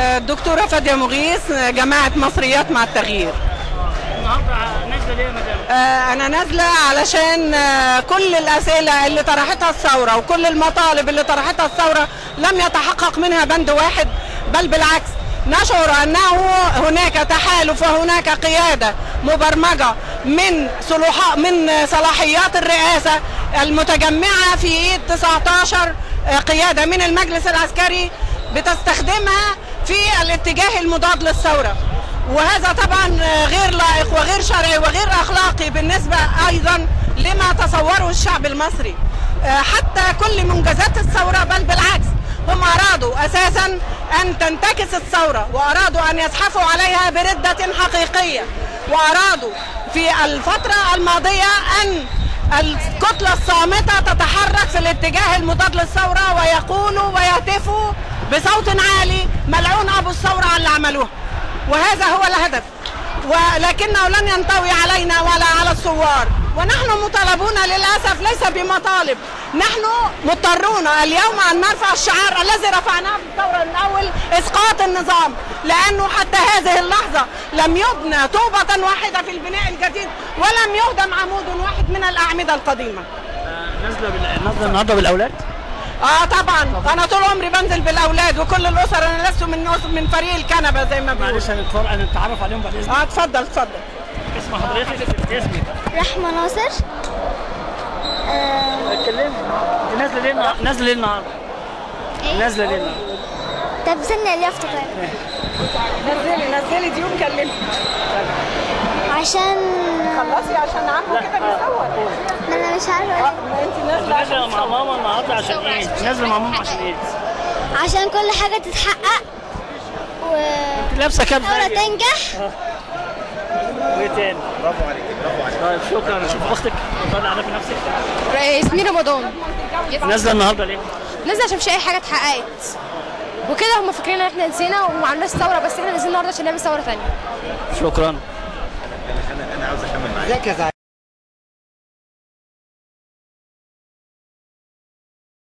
آه، الدكتورة فادية مغيث آه، جماعة مصريات مع التغيير النهارده نازله ليه يا مدام؟ آه، أنا نازلة علشان آه، كل الأسئلة اللي طرحتها الثورة وكل المطالب اللي طرحتها الثورة لم يتحقق منها بند واحد بل بالعكس نشعر أنه هناك تحالف وهناك قيادة مبرمجة من صلوحا من صلاحيات الرئاسة المتجمعة في ايد 19 قيادة من المجلس العسكري بتستخدمها في الاتجاه المضاد للثورة وهذا طبعا غير لائق وغير شرعي وغير اخلاقي بالنسبه ايضا لما تصوره الشعب المصري حتى كل منجزات الثوره بل بالعكس هم ارادوا اساسا ان تنتكس الثوره وارادوا ان يزحفوا عليها برده حقيقيه وارادوا في الفتره الماضيه ان الكتله الصامته تتحرك في الاتجاه المضاد للثوره ويقولوا ويهتفوا بصوت عالي ملعون ابو الثوره على اللي عملوها وهذا هو الهدف ولكنه لن ينطوي علينا ولا على الثوار ونحن مطالبون للاسف ليس بمطالب نحن مضطرون اليوم ان نرفع الشعار الذي رفعناه في الثوره من اول اسقاط النظام لانه حتى هذه اللحظه لم يبنى طوبه واحده في البناء الجديد ولم يهدم عمود واحد من الاعمده القديمه نازله بال... نازله النهارده بالاولاد؟ اه طبعا انا طول عمري بنزل بالاولاد وكل الاسر انا لست من من فريق الكنبه زي ما بيقولوا معلش هنتفرج نتعرف عليهم بعد اذنك اه اتفضل اتفضل اسم حضرتك اسمك رحمة ناصر آه، اتكلمي نازله ليه النهارده؟ نازله ليه النهارده؟ نازله ليه النهارده؟ طب استنى اللي افتكر نزلي نزلي دي وكلمي عشان خلصي عشان عمو كده بيصور ما انا مش عارفة ما انت نازله نازله مع ماما النهارده عشان ايه؟ نازله مع ماما عشان ايه؟ عشان كل حاجة تتحقق و لابسه كام الثورة زي تنجح وايه تاني؟ برافو عليك برافو عليك طيب شكرا شوف اختك اتفضلي عرفي نفسك اسمي رمضان نازله النهارده ليه؟ نازله عشان مفيش اي حاجه اتحققت وكده هم فاكرين ان احنا نسينا وما عملناش ثوره بس احنا نازلين النهارده عشان نعمل ثوره ثانيه شكرا